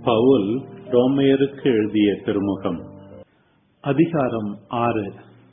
பவுல் ரோமையருக்கு எழுதிய திருமுகம் அதிகாரம் ஆறு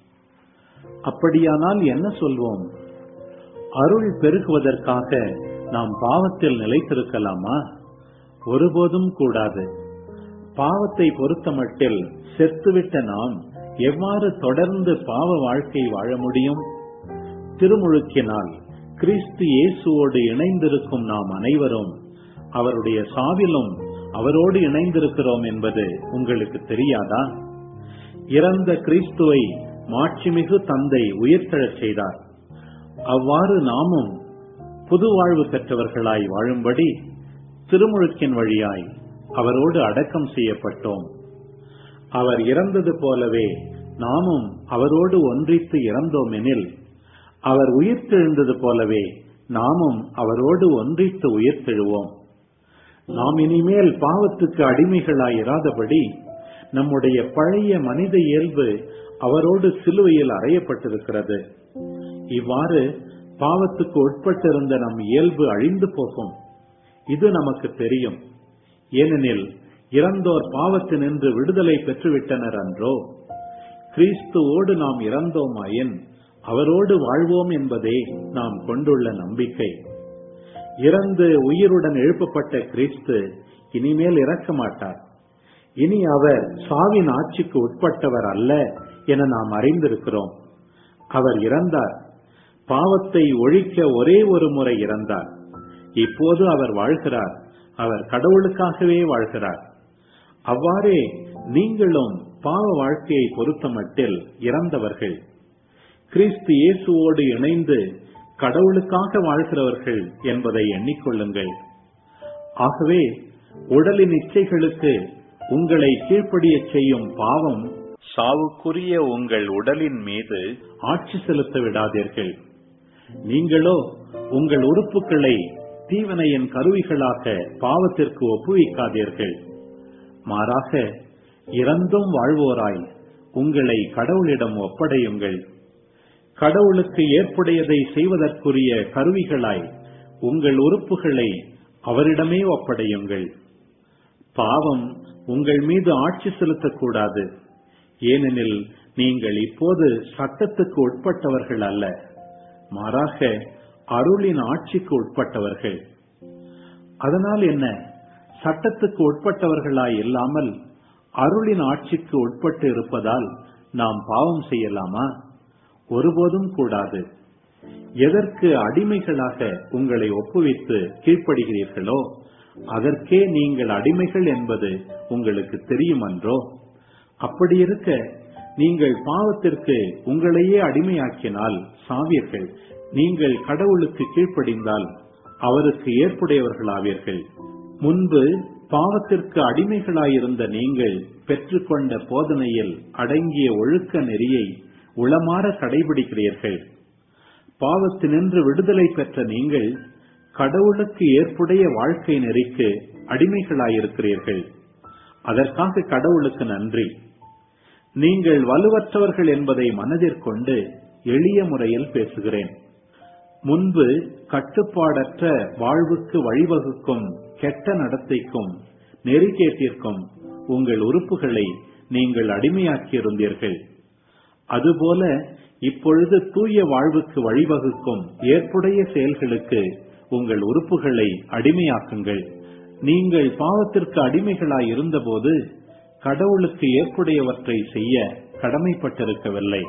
அப்படியானால் என்ன சொல்வோம் அருள் பெருகுவதற்காக நாம் பாவத்தில் நிலைத்திருக்கலாமா ஒருபோதும் கூடாது பாவத்தை பொறுத்தமட்டில் செத்துவிட்ட நாம் எவ்வாறு தொடர்ந்து பாவ வாழ்க்கை வாழ முடியும் திருமுழுக்கினால் கிறிஸ்து இயேசுவோடு இணைந்திருக்கும் நாம் அனைவரும் அவருடைய சாவிலும் அவரோடு இணைந்திருக்கிறோம் என்பது உங்களுக்கு தெரியாதா இறந்த கிறிஸ்துவை மாட்சிமிகு தந்தை உயிர்த்தெழச் செய்தார் அவ்வாறு நாமும் புது வாழ்வு பெற்றவர்களாய் வாழும்படி திருமுழுக்கின் வழியாய் அவரோடு அடக்கம் செய்யப்பட்டோம் அவர் இறந்தது போலவே நாமும் அவரோடு ஒன்றித்து இறந்தோம் எனில் அவர் உயிர்த்தெழுந்தது போலவே நாமும் அவரோடு ஒன்றித்து உயிர்த்தெழுவோம் நாம் இனிமேல் பாவத்துக்கு அடிமைகளாய் இராதபடி நம்முடைய பழைய மனித இயல்பு அவரோடு சிலுவையில் அறையப்பட்டிருக்கிறது இவ்வாறு பாவத்துக்கு உட்பட்டிருந்த நம் இயல்பு அழிந்து போகும் இது நமக்கு தெரியும் ஏனெனில் இறந்தோர் பாவத்தினின்று விடுதலை பெற்றுவிட்டனர் அன்றோ கிறிஸ்துவோடு நாம் இறந்தோமாயின் அவரோடு வாழ்வோம் என்பதே நாம் கொண்டுள்ள நம்பிக்கை இறந்து உயிருடன் எழுப்பப்பட்ட கிறிஸ்து இனிமேல் இறக்க மாட்டார் இனி அவர் சாவின் ஆட்சிக்கு உட்பட்டவர் அல்ல என நாம் அறிந்திருக்கிறோம் அவர் இறந்தார் பாவத்தை ஒழிக்க ஒரே ஒரு முறை இறந்தார் இப்போது அவர் வாழ்கிறார் அவர் கடவுளுக்காகவே வாழ்கிறார் அவ்வாறே நீங்களும் பாவ வாழ்க்கையை பொறுத்தமட்டில் இறந்தவர்கள் கிறிஸ்து இயேசுவோடு இணைந்து கடவுளுக்காக வாழ்கிறவர்கள் என்பதை எண்ணிக்கொள்ளுங்கள் ஆகவே உடலின் இச்சைகளுக்கு உங்களை கீழ்ப்படிய செய்யும் பாவம் சாவுக்குரிய உங்கள் உடலின் மீது ஆட்சி செலுத்த விடாதீர்கள் நீங்களோ உங்கள் உறுப்புகளை தீவனையின் கருவிகளாக பாவத்திற்கு ஒப்புவிக்காதீர்கள் மாறாக இறந்தும் வாழ்வோராய் உங்களை கடவுளிடம் ஒப்படையுங்கள் கடவுளுக்கு ஏற்புடையதை செய்வதற்குரிய கருவிகளாய் உங்கள் உறுப்புகளை அவரிடமே ஒப்படையுங்கள் பாவம் உங்கள் மீது ஆட்சி செலுத்தக்கூடாது ஏனெனில் நீங்கள் இப்போது சட்டத்துக்கு உட்பட்டவர்கள் அல்ல மாறாக அருளின் ஆட்சிக்கு உட்பட்டவர்கள் அதனால் என்ன சட்டத்துக்கு உட்பட்டவர்களாய் இல்லாமல் அருளின் ஆட்சிக்கு உட்பட்டு இருப்பதால் நாம் பாவம் செய்யலாமா ஒருபோதும் கூடாது எதற்கு அடிமைகளாக உங்களை ஒப்புவித்து கீழ்ப்படுகிறீர்களோ அதற்கே நீங்கள் அடிமைகள் என்பது உங்களுக்கு தெரியுமன்றோ அப்படி இருக்க நீங்கள் பாவத்திற்கு உங்களையே அடிமையாக்கினால் சாவீர்கள் நீங்கள் கடவுளுக்கு கீழ்ப்படிந்தால் அவருக்கு ஏற்புடையவர்களாவீர்கள் முன்பு பாவத்திற்கு அடிமைகளாயிருந்த நீங்கள் பெற்றுக்கொண்ட போதனையில் அடங்கிய ஒழுக்க நெறியை உளமாற கடைபிடிக்கிறீர்கள் பாவத்தினின்று விடுதலை பெற்ற நீங்கள் கடவுளுக்கு ஏற்புடைய வாழ்க்கை நெறிக்கு அடிமைகளாயிருக்கிறீர்கள் அதற்காக கடவுளுக்கு நன்றி நீங்கள் வலுவற்றவர்கள் என்பதை மனதிற்கொண்டு எளிய முறையில் பேசுகிறேன் முன்பு கட்டுப்பாடற்ற வாழ்வுக்கு வழிவகுக்கும் கெட்ட நடத்தைக்கும் நெறிகேட்டிற்கும் உங்கள் உறுப்புகளை நீங்கள் அடிமையாக்கியிருந்தீர்கள் அதுபோல இப்பொழுது தூய வாழ்வுக்கு வழிவகுக்கும் ஏற்புடைய செயல்களுக்கு உங்கள் உறுப்புகளை அடிமையாக்குங்கள் நீங்கள் பாவத்திற்கு அடிமைகளாய் இருந்தபோது கடவுளுக்கு ஏற்புடையவற்றை செய்ய கடமைப்பட்டிருக்கவில்லை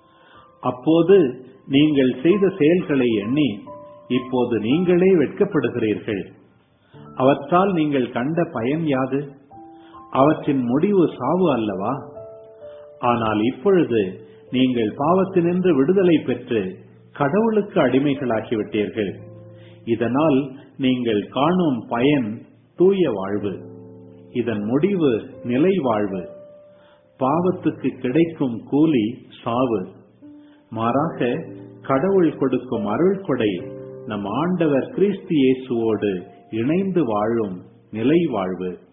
அப்போது நீங்கள் செய்த செயல்களை எண்ணி இப்போது நீங்களே வெட்கப்படுகிறீர்கள் அவற்றால் நீங்கள் கண்ட பயன் யாது அவற்றின் முடிவு சாவு அல்லவா ஆனால் இப்பொழுது நீங்கள் பாவத்தினின்று விடுதலை பெற்று கடவுளுக்கு அடிமைகளாகிவிட்டீர்கள் இதனால் நீங்கள் காணும் பயன் தூய வாழ்வு இதன் முடிவு நிலை வாழ்வு பாவத்துக்கு கிடைக்கும் கூலி சாவு மாறாக கடவுள் கொடுக்கும் அருள் கொடை நம் ஆண்டவர் கிறிஸ்து இயேசுவோடு இணைந்து வாழும் நிலை வாழ்வு